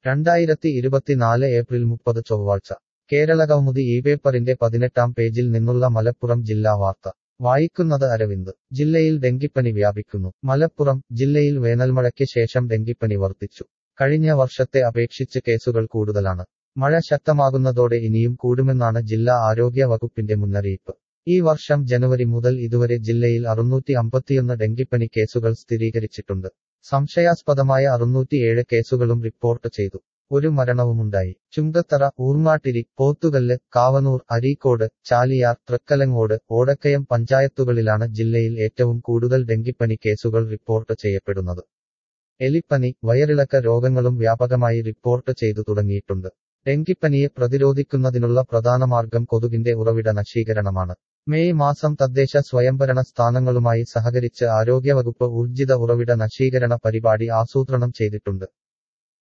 രണ്ടായിരത്തി ഇരുപത്തിനാല് ഏപ്രിൽ മുപ്പത് ചൊവ്വാഴ്ച കേരളകൗമുദി ഈ പേപ്പറിന്റെ പതിനെട്ടാം പേജിൽ നിന്നുള്ള മലപ്പുറം ജില്ലാ വാർത്ത വായിക്കുന്നത് അരവിന്ദ് ജില്ലയിൽ ഡെങ്കിപ്പനി വ്യാപിക്കുന്നു മലപ്പുറം ജില്ലയിൽ വേനൽമഴയ്ക്ക് ശേഷം ഡെങ്കിപ്പനി വർദ്ധിച്ചു കഴിഞ്ഞ വർഷത്തെ അപേക്ഷിച്ച് കേസുകൾ കൂടുതലാണ് മഴ ശക്തമാകുന്നതോടെ ഇനിയും കൂടുമെന്നാണ് ജില്ലാ ആരോഗ്യ വകുപ്പിന്റെ മുന്നറിയിപ്പ് ഈ വർഷം ജനുവരി മുതൽ ഇതുവരെ ജില്ലയിൽ അറുന്നൂറ്റി അമ്പത്തിയൊന്ന് ഡെങ്കിപ്പനി കേസുകൾ സ്ഥിരീകരിച്ചിട്ടുണ്ട് സംശയാസ്പദമായ അറുന്നൂറ്റിയേഴ് കേസുകളും റിപ്പോർട്ട് ചെയ്തു ഒരു മരണവുമുണ്ടായി ചുങ്കത്തറ ഊർമാട്ടിരി പോത്തുകല്ല് കാവനൂർ അരീക്കോട് ചാലിയാർ തൃക്കലങ്ങോട് ഓടക്കയം പഞ്ചായത്തുകളിലാണ് ജില്ലയിൽ ഏറ്റവും കൂടുതൽ ഡെങ്കിപ്പനി കേസുകൾ റിപ്പോർട്ട് ചെയ്യപ്പെടുന്നത് എലിപ്പനി വയറിളക്ക രോഗങ്ങളും വ്യാപകമായി റിപ്പോർട്ട് ചെയ്തു തുടങ്ങിയിട്ടുണ്ട് ഡെങ്കിപ്പനിയെ പ്രതിരോധിക്കുന്നതിനുള്ള പ്രധാന മാർഗം കൊതുകിന്റെ ഉറവിട നശീകരണമാണ് മെയ് മാസം തദ്ദേശ സ്വയംഭരണ സ്ഥാനങ്ങളുമായി സഹകരിച്ച് ആരോഗ്യവകുപ്പ് ഊർജിത ഉറവിട നശീകരണ പരിപാടി ആസൂത്രണം ചെയ്തിട്ടുണ്ട്